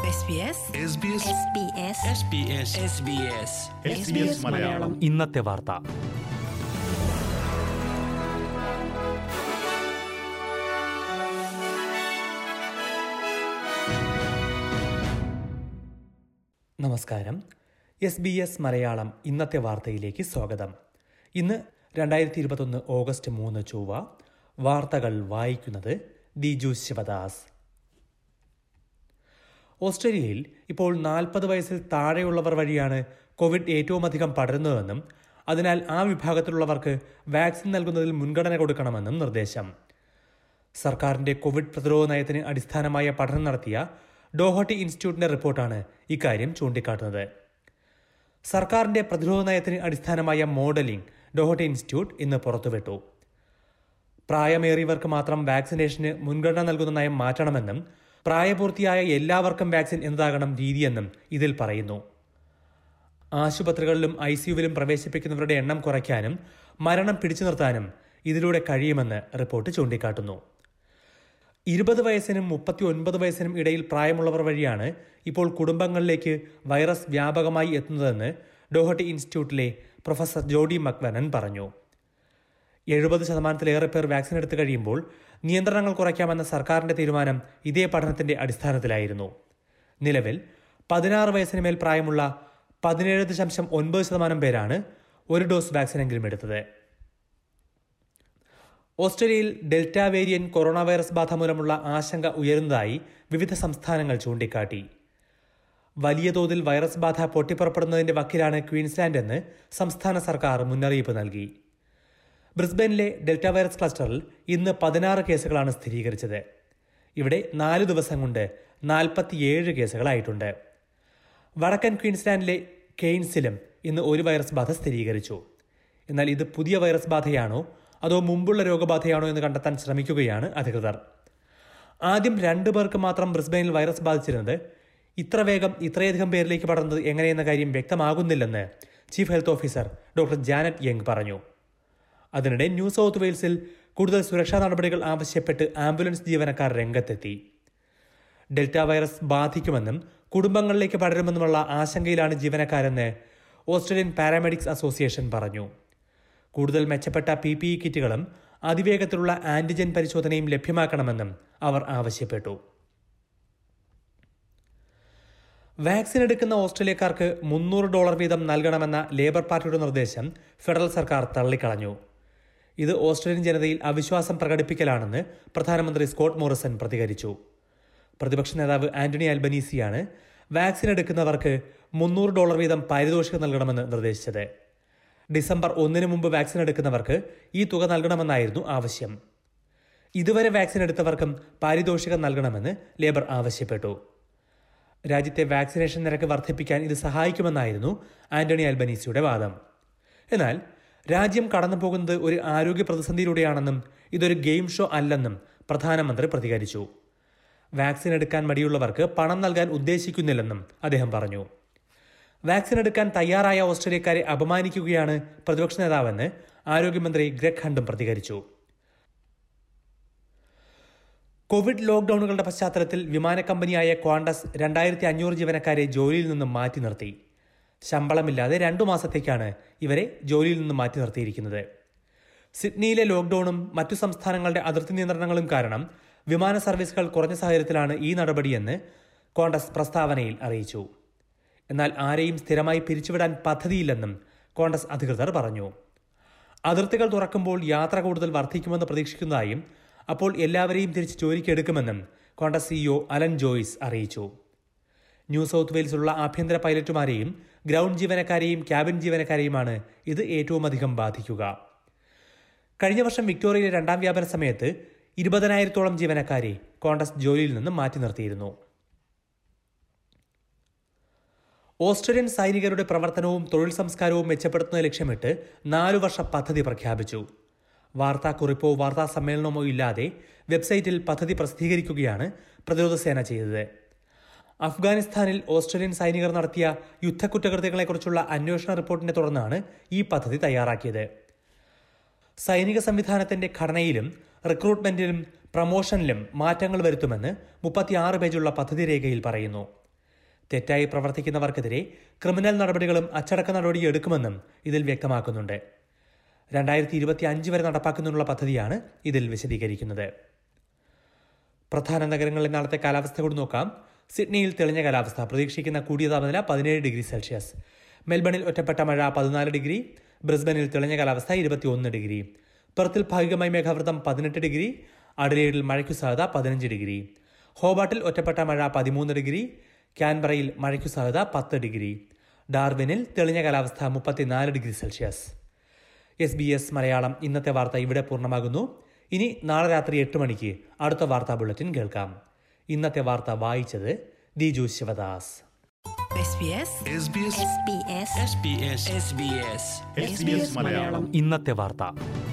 SBS SBS Malayalam ഇന്നത്തെ വാർത്ത നമസ്കാരം എസ് ബി എസ് മലയാളം ഇന്നത്തെ വാർത്തയിലേക്ക് സ്വാഗതം ഇന്ന് രണ്ടായിരത്തി ഇരുപത്തൊന്ന് ഓഗസ്റ്റ് മൂന്ന് ചൊവ്വ വാർത്തകൾ വായിക്കുന്നത് ദിജു ശിവദാസ് ഓസ്ട്രേലിയയിൽ ഇപ്പോൾ നാൽപ്പത് വയസ്സിൽ താഴെയുള്ളവർ വഴിയാണ് കോവിഡ് ഏറ്റവും അധികം പടരുന്നതെന്നും അതിനാൽ ആ വിഭാഗത്തിലുള്ളവർക്ക് വാക്സിൻ നൽകുന്നതിൽ മുൻഗണന കൊടുക്കണമെന്നും നിർദ്ദേശം സർക്കാരിന്റെ കോവിഡ് പ്രതിരോധ നയത്തിന് അടിസ്ഥാനമായ പഠനം നടത്തിയ ഡോഹട്ടി ഇൻസ്റ്റിറ്റ്യൂട്ടിന്റെ റിപ്പോർട്ടാണ് ഇക്കാര്യം ചൂണ്ടിക്കാട്ടുന്നത് സർക്കാരിന്റെ പ്രതിരോധ നയത്തിന് അടിസ്ഥാനമായ മോഡലിംഗ് ഡോഹട്ടി ഇൻസ്റ്റിറ്റ്യൂട്ട് ഇന്ന് പുറത്തുവിട്ടു പ്രായമേറിയവർക്ക് മാത്രം വാക്സിനേഷന് മുൻഗണന നൽകുന്ന നയം മാറ്റണമെന്നും പ്രായപൂർത്തിയായ എല്ലാവർക്കും വാക്സിൻ എന്നതാകണം രീതിയെന്നും ഇതിൽ പറയുന്നു ആശുപത്രികളിലും ഐ സിയുവിലും പ്രവേശിപ്പിക്കുന്നവരുടെ എണ്ണം കുറയ്ക്കാനും മരണം പിടിച്ചു നിർത്താനും ഇതിലൂടെ കഴിയുമെന്ന് റിപ്പോർട്ട് ചൂണ്ടിക്കാട്ടുന്നു ഇരുപത് വയസ്സിനും മുപ്പത്തി ഒൻപത് വയസ്സിനും ഇടയിൽ പ്രായമുള്ളവർ വഴിയാണ് ഇപ്പോൾ കുടുംബങ്ങളിലേക്ക് വൈറസ് വ്യാപകമായി എത്തുന്നതെന്ന് ഡോഹട്ടി ഇൻസ്റ്റിറ്റ്യൂട്ടിലെ പ്രൊഫസർ ജോഡി മക്വനൻ പറഞ്ഞു എഴുപത് ശതമാനത്തിലേറെ പേർ വാക്സിൻ എടുത്തു കഴിയുമ്പോൾ നിയന്ത്രണങ്ങൾ കുറയ്ക്കാമെന്ന സർക്കാരിന്റെ തീരുമാനം ഇതേ പഠനത്തിന്റെ അടിസ്ഥാനത്തിലായിരുന്നു നിലവിൽ പതിനാറ് വയസ്സിന് മേൽ പ്രായമുള്ള പതിനേഴ് ദശാംശം ഒൻപത് ശതമാനം പേരാണ് ഒരു ഡോസ് വാക്സിനെങ്കിലും എടുത്തത് ഓസ്ട്രേലിയയിൽ ഡെൽറ്റ വേരിയന്റ് കൊറോണ വൈറസ് ബാധ മൂലമുള്ള ആശങ്ക ഉയരുന്നതായി വിവിധ സംസ്ഥാനങ്ങൾ ചൂണ്ടിക്കാട്ടി വലിയ തോതിൽ വൈറസ് ബാധ പൊട്ടിപ്പുറപ്പെടുന്നതിന്റെ വക്കിലാണ് ക്വീൻസ്ലാൻഡ് എന്ന് സംസ്ഥാന സർക്കാർ മുന്നറിയിപ്പ് നൽകി ബ്രിസ്ബനിലെ ഡെൽറ്റ വൈറസ് ക്ലസ്റ്ററിൽ ഇന്ന് പതിനാറ് കേസുകളാണ് സ്ഥിരീകരിച്ചത് ഇവിടെ നാല് ദിവസം കൊണ്ട് നാൽപ്പത്തിയേഴ് കേസുകളായിട്ടുണ്ട് വടക്കൻ ക്വീൻസ്ലാൻഡിലെ കെയ്ൻസിലും ഇന്ന് ഒരു വൈറസ് ബാധ സ്ഥിരീകരിച്ചു എന്നാൽ ഇത് പുതിയ വൈറസ് ബാധയാണോ അതോ മുമ്പുള്ള രോഗബാധയാണോ എന്ന് കണ്ടെത്താൻ ശ്രമിക്കുകയാണ് അധികൃതർ ആദ്യം രണ്ടു പേർക്ക് മാത്രം ബ്രിസ്ബനിൽ വൈറസ് ബാധിച്ചിരുന്നത് ഇത്ര വേഗം ഇത്രയധികം പേരിലേക്ക് പടർന്നത് എങ്ങനെയെന്ന കാര്യം വ്യക്തമാകുന്നില്ലെന്ന് chief health officer doctor Janet Young പറഞ്ഞു അതിനിടെ ന്യൂ സൗത്ത് വെയിൽസിൽ കൂടുതൽ സുരക്ഷാ നടപടികൾ ആവശ്യപ്പെട്ട് ആംബുലൻസ് ജീവനക്കാർ രംഗത്തെത്തി ഡെൽറ്റ വൈറസ് ബാധിക്കുമെന്നും കുടുംബങ്ങളിലേക്ക് പടരുമെന്നുമുള്ള ആശങ്കയിലാണ് ജീവനക്കാരെന്ന് ഓസ്ട്രേലിയൻ പാരാമെഡിക്സ് അസോസിയേഷൻ പറഞ്ഞു കൂടുതൽ മെച്ചപ്പെട്ട പി പി ഇ കിറ്റുകളും അതിവേഗത്തിലുള്ള ആന്റിജൻ പരിശോധനയും ലഭ്യമാക്കണമെന്നും അവർ ആവശ്യപ്പെട്ടു വാക്സിൻ എടുക്കുന്ന ഓസ്ട്രേലിയക്കാർക്ക് മുന്നൂറ് ഡോളർ വീതം നൽകണമെന്ന ലേബർ പാർട്ടിയുടെ നിർദ്ദേശം ഫെഡറൽ സർക്കാർ തള്ളിക്കളഞ്ഞു ഇത് ഓസ്ട്രേലിയൻ ജനതയിൽ അവിശ്വാസം പ്രകടിപ്പിക്കലാണെന്ന് പ്രധാനമന്ത്രി സ്കോട്ട് മോറിസൺ പ്രതികരിച്ചു പ്രതിപക്ഷ നേതാവ് ആന്റണി അൽബനീസിയാണ് വാക്സിൻ എടുക്കുന്നവർക്ക് മുന്നൂറ് ഡോളർ വീതം പാരിതോഷികം നൽകണമെന്ന് നിർദ്ദേശിച്ചത് ഡിസംബർ ഒന്നിന് മുമ്പ് വാക്സിൻ എടുക്കുന്നവർക്ക് ഈ തുക നൽകണമെന്നായിരുന്നു ആവശ്യം ഇതുവരെ വാക്സിൻ എടുത്തവർക്കും പാരിതോഷികം നൽകണമെന്ന് ലേബർ ആവശ്യപ്പെട്ടു രാജ്യത്തെ വാക്സിനേഷൻ നിരക്ക് വർദ്ധിപ്പിക്കാൻ ഇത് സഹായിക്കുമെന്നായിരുന്നു ആന്റണി അൽബനീസിയുടെ വാദം എന്നാൽ രാജ്യം കടന്നു പോകുന്നത് ഒരു ആരോഗ്യ പ്രതിസന്ധിയിലൂടെയാണെന്നും ഇതൊരു ഗെയിം ഷോ അല്ലെന്നും പ്രധാനമന്ത്രി പ്രതികരിച്ചു വാക്സിൻ എടുക്കാൻ മടിയുള്ളവർക്ക് പണം നൽകാൻ ഉദ്ദേശിക്കുന്നില്ലെന്നും അദ്ദേഹം പറഞ്ഞു വാക്സിൻ എടുക്കാൻ തയ്യാറായ ഓസ്ട്രേലിയക്കാരെ അപമാനിക്കുകയാണ് പ്രതിപക്ഷ നേതാവെന്ന് ആരോഗ്യമന്ത്രി ഗ്രെഗ് ഹണ്ടും പ്രതികരിച്ചു കോവിഡ് ലോക്ഡൌണുകളുടെ പശ്ചാത്തലത്തിൽ വിമാന കമ്പനിയായ ക്വാണ്ടസ് രണ്ടായിരത്തി അഞ്ഞൂറ് ജീവനക്കാരെ ജോലിയിൽ നിന്നും മാറ്റി നിർത്തി ശമ്പളമില്ലാതെ രണ്ടു മാസത്തേക്കാണ് ഇവരെ ജോലിയിൽ നിന്നും മാറ്റി നിർത്തിയിരിക്കുന്നത് സിഡ്നിയിലെ ലോക്ഡൌണും മറ്റു സംസ്ഥാനങ്ങളുടെ അതിർത്തി നിയന്ത്രണങ്ങളും കാരണം വിമാന സർവീസുകൾ കുറഞ്ഞ സാഹചര്യത്തിലാണ് ഈ നടപടിയെന്ന് കോണ്ടസ് പ്രസ്താവനയിൽ അറിയിച്ചു എന്നാൽ ആരെയും സ്ഥിരമായി പിരിച്ചുവിടാൻ പദ്ധതിയില്ലെന്നും കോൺഗ്രസ് അധികൃതർ പറഞ്ഞു അതിർത്തികൾ തുറക്കുമ്പോൾ യാത്ര കൂടുതൽ വർദ്ധിക്കുമെന്ന് പ്രതീക്ഷിക്കുന്നതായും അപ്പോൾ എല്ലാവരെയും തിരിച്ച് ജോലിക്ക് എടുക്കുമെന്നും കോൺഗ്രസ് സിഇഒ അലൻ ജോയ്സ് അറിയിച്ചു ന്യൂ സൗത്ത് വെയിൽസിലുള്ള ആഭ്യന്തര പൈലറ്റുമാരെയും ഗ്രൗണ്ട് ജീവനക്കാരെയും ക്യാബിൻ ജീവനക്കാരെയുമാണ് ഇത് ഏറ്റവും അധികം ബാധിക്കുക കഴിഞ്ഞ വർഷം വിക്ടോറിയയിലെ രണ്ടാം വ്യാപന സമയത്ത് ഇരുപതിനായിരത്തോളം ജീവനക്കാരെ കോൺഗ്രസ് ജോലിയിൽ നിന്ന് മാറ്റി നിർത്തിയിരുന്നു ഓസ്ട്രേലിയൻ സൈനികരുടെ പ്രവർത്തനവും തൊഴിൽ സംസ്കാരവും മെച്ചപ്പെടുത്തുന്നത് ലക്ഷ്യമിട്ട് നാലു വർഷ പദ്ധതി പ്രഖ്യാപിച്ചു വാർത്താക്കുറിപ്പോ വാർത്താ സമ്മേളനമോ ഇല്ലാതെ വെബ്സൈറ്റിൽ പദ്ധതി പ്രസിദ്ധീകരിക്കുകയാണ് പ്രതിരോധ സേന ചെയ്തത് അഫ്ഗാനിസ്ഥാനിൽ ഓസ്ട്രേലിയൻ സൈനികർ നടത്തിയ യുദ്ധക്കുറ്റകൃത്യങ്ങളെക്കുറിച്ചുള്ള അന്വേഷണ റിപ്പോർട്ടിനെ തുടർന്നാണ് ഈ പദ്ധതി തയ്യാറാക്കിയത് സൈനിക സംവിധാനത്തിന്റെ ഘടനയിലും റിക്രൂട്ട്മെന്റിലും പ്രമോഷനിലും മാറ്റങ്ങൾ വരുത്തുമെന്ന് മുപ്പത്തിയാറ് പേജുള്ള പദ്ധതി രേഖയിൽ പറയുന്നു തെറ്റായി പ്രവർത്തിക്കുന്നവർക്കെതിരെ ക്രിമിനൽ നടപടികളും അച്ചടക്ക നടപടിയും എടുക്കുമെന്നും ഇതിൽ വ്യക്തമാക്കുന്നുണ്ട് രണ്ടായിരത്തി ഇരുപത്തി അഞ്ച് വരെ നടപ്പാക്കുന്നതിനുള്ള പദ്ധതിയാണ് ഇതിൽ വിശദീകരിക്കുന്നത് പ്രധാന നഗരങ്ങളിൽ നാളത്തെ കാലാവസ്ഥ കൂടി നോക്കാം സിഡ്നിയിൽ തെളിഞ്ഞ കാലാവസ്ഥ പ്രതീക്ഷിക്കുന്ന കൂടിയ താപനില പതിനേഴ് ഡിഗ്രി സെൽഷ്യസ് മെൽബണിൽ ഒറ്റപ്പെട്ട മഴ പതിനാല് ഡിഗ്രി ബ്രിസ്ബനിൽ തെളിഞ്ഞ കാലാവസ്ഥ ഇരുപത്തിയൊന്ന് ഡിഗ്രി പെർത്തിൽ ഭാഗികമായി മേഘാവൃതം പതിനെട്ട് ഡിഗ്രി അഡലേഡിൽ മഴയ്ക്കു സാധ്യത പതിനഞ്ച് ഡിഗ്രി ഹോബാട്ടിൽ ഒറ്റപ്പെട്ട മഴ പതിമൂന്ന് ഡിഗ്രി ക്യാൻബറയിൽ മഴയ്ക്കു സാധ്യത പത്ത് ഡിഗ്രി ഡാർവിനിൽ തെളിഞ്ഞ കാലാവസ്ഥ മുപ്പത്തിനാല് degree Celsius S B S Malayalam ഇന്നത്തെ വാർത്ത ഇവിടെ പൂർണ്ണമാകുന്നു ഇനി നാളെ രാത്രി എട്ട് മണിക്ക് അടുത്ത വാർത്താ ബുള്ളറ്റിൻ കേൾക്കാം ഇന്നത്തെ വാർത്ത വായിച്ചത് Diju Sivadas SBS SBS SBS SBS SBS SBS Malayalam ഇന്നത്തെ വാർത്ത